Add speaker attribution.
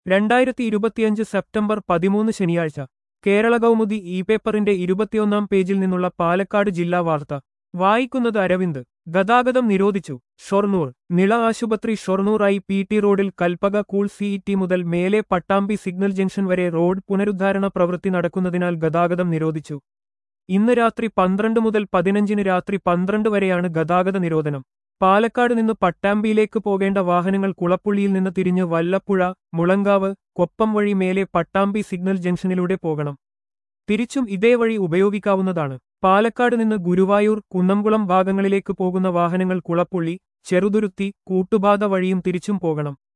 Speaker 1: രണ്ടായിരത്തി ഇരുപത്തിയഞ്ച് സെപ്റ്റംബർ പതിമൂന്ന് ശനിയാഴ്ച കേരള കൗമുദി ഇ പേപ്പറിന്റെ ഇരുപത്തിയൊന്നാം പേജിൽ നിന്നുള്ള പാലക്കാട് ജില്ലാ വാർത്ത വായിക്കുന്നത് അരവിന്ദ് ഗതാഗതം നിരോധിച്ചു ഷൊർണൂർ നിള ആശുപത്രി ഷൊർണൂർ ഐ പി ടി റോഡിൽ കൽപ്പക കൂൾ സിഇടി മുതൽ മേലെ പട്ടാമ്പി സിഗ്നൽ ജംഗ്ഷൻ വരെ റോഡ് പുനരുദ്ധാരണ പ്രവൃത്തി നടക്കുന്നതിനാൽ ഗതാഗതം നിരോധിച്ചു ഇന്ന് രാത്രി പന്ത്രണ്ട് മുതൽ പതിനഞ്ചിന് രാത്രി പന്ത്രണ്ട് വരെയാണ് ഗതാഗത നിരോധനം പാലക്കാട് നിന്ന് പട്ടാമ്പിയിലേക്ക് പോകേണ്ട വാഹനങ്ങൾ കുളപ്പുള്ളിയിൽ നിന്ന് തിരിഞ്ഞ് വല്ലപ്പുഴ മുളങ്കാവ് കൊപ്പം വഴി മേലെ പട്ടാമ്പി സിഗ്നൽ ജംഗ്ഷനിലൂടെ പോകണം തിരിച്ചും ഇതേ വഴി ഉപയോഗിക്കാവുന്നതാണ് പാലക്കാട് നിന്ന് ഗുരുവായൂർ കുന്നംകുളം ഭാഗങ്ങളിലേക്ക് പോകുന്ന വാഹനങ്ങൾ കുളപ്പുള്ളി ചെറുതുരുത്തി കൂട്ടുപാത വഴിയും തിരിച്ചും പോകണം